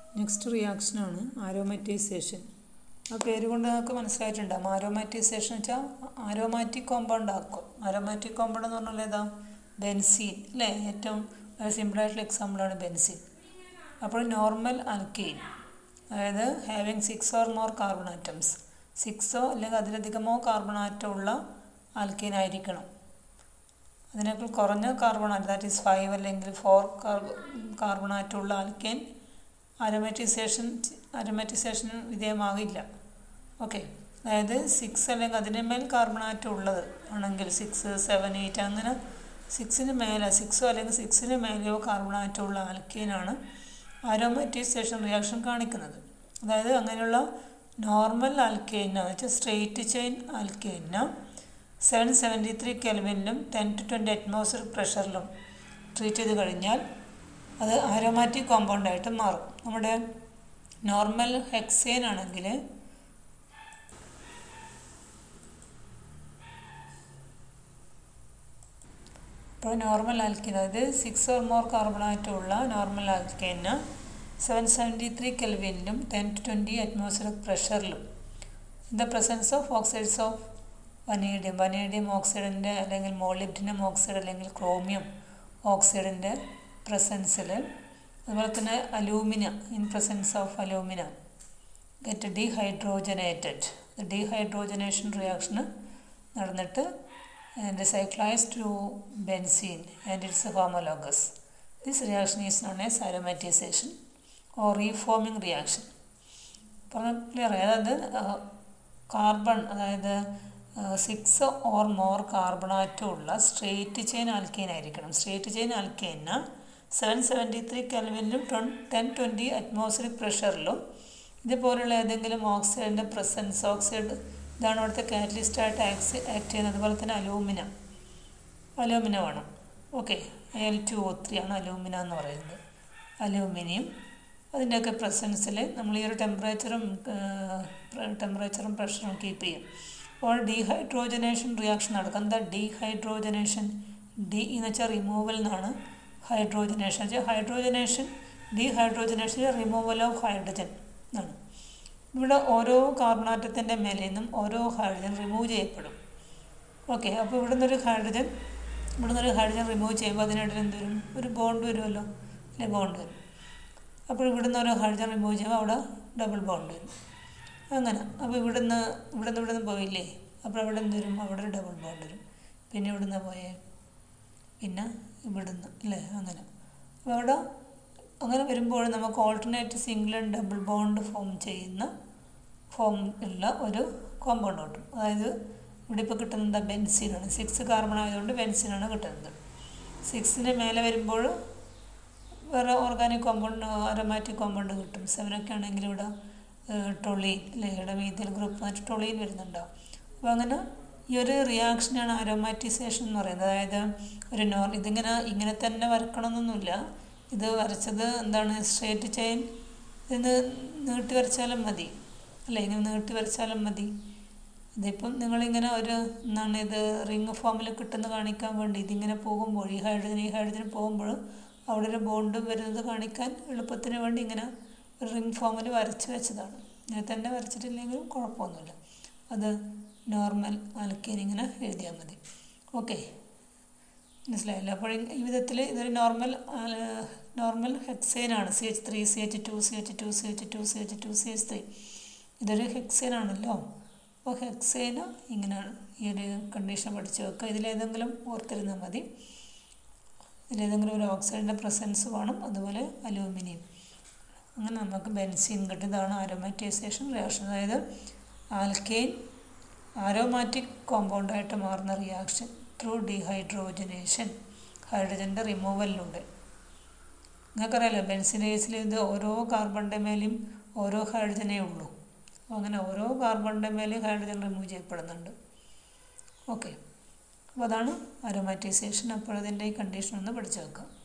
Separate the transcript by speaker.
Speaker 1: next റിയാക്ഷനാണ് ആരോമാറ്റൈസേഷൻ ആ പേര് കൊണ്ട് നമുക്ക് മനസ്സിലായിട്ടുണ്ടാകും ആരോമാറ്റൈസേഷൻ വെച്ചാൽ ആരോമാറ്റിക് കോമ്പൗണ്ട് ആക്കും ആരോമാറ്റിക് കോമ്പൗണ്ട് എന്ന് പറഞ്ഞാൽ ഏതാ ബെൻസീൻ അല്ലേ ഏറ്റവും സിമ്പിളായിട്ടുള്ള എക്സാമ്പിളാണ് ബെൻസീൻ അപ്പോൾ നോർമൽ ആൽക്കെയിൻ അതായത് having six or more carbon atoms സിക്സോ അല്ലെങ്കിൽ അതിലധികമോ കാർബൺ ആറ്റം ഉള്ള ആൽക്കെയിൻ ആയിരിക്കണം അതിനേക്കാൾ കുറഞ്ഞ carbon atom that is five അല്ലെങ്കിൽ ഫോർ കാർബൺ ആറ്റം ഉള്ള ആൽക്കെയിൻ അരോമാറ്റൈസേഷൻ അരോമാറ്റൈസേഷന് വിധേയമാകില്ല ഓക്കെ അതായത് സിക്സ് അല്ലെങ്കിൽ അതിന് മേൽ കാർബൺ ആറ്റം ഉള്ളത് ആണെങ്കിൽ സിക്സ് സെവൻ എയ്റ്റ് അങ്ങനെ സിക്സിന് മേലെ സിക്സോ അല്ലെങ്കിൽ സിക്സിന് മേലെയോ കാർബൺ ആറ്റം ഉള്ള ആൽക്കെയിനാണ് അരോമാറ്റൈസേഷൻ റിയാക്ഷൻ കാണിക്കുന്നത് അതായത് അങ്ങനെയുള്ള നോർമൽ ആൽക്കെയിന് വെച്ചാൽ സ്ട്രെയിറ്റ് ചെയിൻ ആൽക്കെയിന് സെവൻ സെവൻറ്റി ത്രീ കെൽവിനിലും ടെൻ ടു ട്വൻറ്റി അറ്റ്മോസ്ഫിയർ പ്രഷറിലും ട്രീറ്റ് ചെയ്ത് കഴിഞ്ഞാൽ അത് ആരോമാറ്റിക് കോമ്പൗണ്ടായിട്ട് മാറും നമ്മുടെ നോർമൽ ഹെക്സേൻ ആണെങ്കിൽ ഇപ്പോൾ നോർമൽ ആൽക്കിൻ അതായത് സിക്സ് ഓർ മോർ കാർബൺ ആറ്റമുള്ള നോർമൽ ആൽക്കേന് സെവൻ സെവൻറ്റി ത്രീ കെൽവിനിലും ടെൻ ടു ട്വൻറ്റി അറ്റ്മോസ്ഫിയർ പ്രഷറിലും in the presence of oxides of vanadium vanadium ഓക്സൈഡിൻ്റെ അല്ലെങ്കിൽ മോളിബ്ഡിനം ഓക്സൈഡ് അല്ലെങ്കിൽ ക്രോമിയം ഓക്സൈഡിൻ്റെ പ്രസൻസിൽ അതുപോലെ തന്നെ alumina in presence of alumina get dehydrogenated dehydrogenation reaction നടന്നിട്ട് and cyclise to benzene and its homologues this reaction is known as aromatization or reforming reaction പറഞ്ഞ clear അതായത് കാർബൺ അതായത് six or more carbon atom ഉള്ള straight chain alkane ആയിരിക്കണം straight chain ആൽക്കെയിന് seven seventy three കെൽവിനിലും ട്വൻ ten twenty atmospheric പ്രഷറിലും ഇതുപോലുള്ള ഏതെങ്കിലും ഓക്സൈഡിൻ്റെ പ്രസൻസ് ഓക്സൈഡ് ഇതാണ് അവിടുത്തെ കാറ്റലിസ്റ്റായിട്ട് ആക്സ് ആക്ട് ചെയ്യുന്നത് അതുപോലെ തന്നെ അലൂമിന അലൂമിന വേണം okay L two O three ആണ് അലൂമിന എന്ന് പറയുന്നത് അലൂമിനിയം അതിൻ്റെയൊക്കെ പ്രസൻസിൽ നമ്മൾ ഈ ഒരു ടെമ്പറേച്ചറും ടെമ്പറേച്ചറും പ്രഷറും കീപ്പ് ചെയ്യും അപ്പോൾ ഡീഹൈഡ്രോജനേഷൻ റിയാക്ഷൻ നടക്കും എന്താ ഡീഹൈഡ്രോജനേഷൻ ഡി എന്ന് വെച്ചാൽ റിമൂവൽ എന്നാണ് ഹൈഡ്രോജനേഷൻ വെച്ചാൽ hydrogenation dehydrogenation removal of hydrogen എന്നാണ് ഇവിടെ ഓരോ കാർബണാറ്റത്തിൻ്റെ മേലെ നിന്നും ഓരോ ഹൈഡ്രജൻ റിമൂവ് ചെയ്യപ്പെടും ഓക്കെ അപ്പോൾ ഇവിടെ നിന്നൊരു ഹൈഡ്രജൻ ഇവിടെ നിന്നൊരു ഹൈഡ്രജൻ റിമൂവ് ചെയ്യുമ്പോൾ അതിനിടയിൽ എന്ത് വരും ഒരു ബോണ്ട് വരുമല്ലോ അല്ലെ ബോണ്ട് വരും അപ്പോൾ ഇവിടുന്ന് ഒരു ഹൈഡ്രജൻ റിമൂവ് ചെയ്യുമ്പോൾ അവിടെ ഡബിൾ ബോണ്ട് വരും അങ്ങനെ അപ്പോൾ ഇവിടുന്ന് ഇവിടുന്ന് ഇവിടുന്ന് പോയില്ലേ അപ്പോൾ അവിടെ എന്ത് വരും അവിടെ ഒരു ഡബിൾ ബോണ്ട് വരും പിന്നെ ഇവിടുന്ന് പോയേ പിന്നെ ഇവിടുന്ന് അല്ലേ അങ്ങനെ അപ്പോൾ അവിടെ അങ്ങനെ വരുമ്പോൾ നമുക്ക് alternate single and double bond form ചെയ്യുന്ന ഫോം ഉള്ള ഒരു കോമ്പൗണ്ട് കിട്ടും അതായത് ഇവിടെ ഇപ്പോൾ കിട്ടുന്നത് ബെൻസീനാണ് സിക്സ് കാർബൺ ആയതുകൊണ്ട് ബെൻസീനാണ് കിട്ടുന്നത് സിക്സിന് മേലെ വരുമ്പോൾ വേറെ ഓർഗാനിക് കോമ്പൗണ്ട് അരോമാറ്റിക് കോമ്പൗണ്ട് കിട്ടും സെവനൊക്കെ ആണെങ്കിൽ ഇവിടെ ടൊളീൻ അല്ലേ ഇവിടെ മീഥിൽ ഗ്രൂപ്പ് മറ്റു ടൊളീൻ വരുന്നുണ്ടാവും അപ്പോൾ അങ്ങനെ ഈ ഒരു റിയാക്ഷനാണ് അരോമാറ്റൈസേഷൻ എന്ന് പറയുന്നത് അതായത് ഒരു നോർ ഇതിങ്ങനെ ഇങ്ങനെ തന്നെ വരക്കണമെന്നൊന്നുമില്ല ഇത് വരച്ചത് എന്താണ് സ്ട്രേറ്റ് ചെയിൻ ഇത് നീട്ടി വരച്ചാലും മതി അല്ലേ ഇങ്ങനെ നീട്ടി വരച്ചാലും മതി ഇതിപ്പം നിങ്ങളിങ്ങനെ ഒരു എന്താണ് ഇത് റിങ് ഫോമിൽ കിട്ടുന്ന കാണിക്കാൻ വേണ്ടി ഇതിങ്ങനെ പോകുമ്പോൾ ഈ ഹൈഡ്രജൻ ഈ ഹൈഡ്രജൻ പോകുമ്പോൾ അവിടെ ഒരു ബോണ്ട് വരുന്നത് കാണിക്കാൻ എളുപ്പത്തിന് വേണ്ടി ഇങ്ങനെ ഒരു റിങ് ഫോമിൽ വരച്ച് വെച്ചതാണ് ഇങ്ങനെ തന്നെ വരച്ചിട്ടില്ലെങ്കിലും കുഴപ്പമൊന്നുമില്ല അത് നോർമൽ ആൽക്കേൻ ഇങ്ങനെ എഴുതിയാൽ മതി ഓക്കെ മനസ്സിലായല്ലോ അപ്പോൾ ഈ വിധത്തിൽ ഇതൊരു നോർമൽ നോർമൽ ഹെക്സൈനാണ് C H three C H two C H two C H two C H two C H three ഇതൊരു ഹെക്സൈനാണല്ലോ അപ്പോൾ ഹെക്സൈന് ഇങ്ങനെ ഈ ഒരു കണ്ടീഷൻ പഠിച്ച് വെക്കുക ഇതിലേതെങ്കിലും ഓർത്തിരുന്നാൽ മതി ഇതിലേതെങ്കിലും ഒരു ഓക്സൈഡിൻ്റെ പ്രസൻസ് വേണം അതുപോലെ അലൂമിനിയം അങ്ങനെ നമുക്ക് ബെൻസീൻ കിട്ടും ഇതാണ് ആരോമാറ്റൈസേഷൻ റിയാക്ഷൻ അതായത് ആൽക്കെയിൻ ആരോമാറ്റിക് കോമ്പൗണ്ടായിട്ട് മാറുന്ന റിയാക്ഷൻ ത്രൂ ഡീഹൈഡ്രോജനേഷൻ ഹൈഡ്രജൻ്റെ റിമൂവലിലൂടെ നിങ്ങൾക്കറിയാലോ ബെൻസിനേസിൽ ഇത് ഓരോ കാർബണിൻ്റെ മേലെയും ഓരോ ഹൈഡ്രജനേ ഉള്ളൂ അപ്പോൾ അങ്ങനെ ഓരോ കാർബണിൻ്റെ മേലെയും ഹൈഡ്രജൻ റിമൂവ് ചെയ്യപ്പെടുന്നുണ്ട് ഓക്കെ അപ്പോൾ അതാണ് അരോമാറ്റൈസേഷൻ അപ്പോൾ അതിൻ്റെ ഈ കണ്ടീഷൻ ഒന്ന് പഠിച്ചു വെക്കാം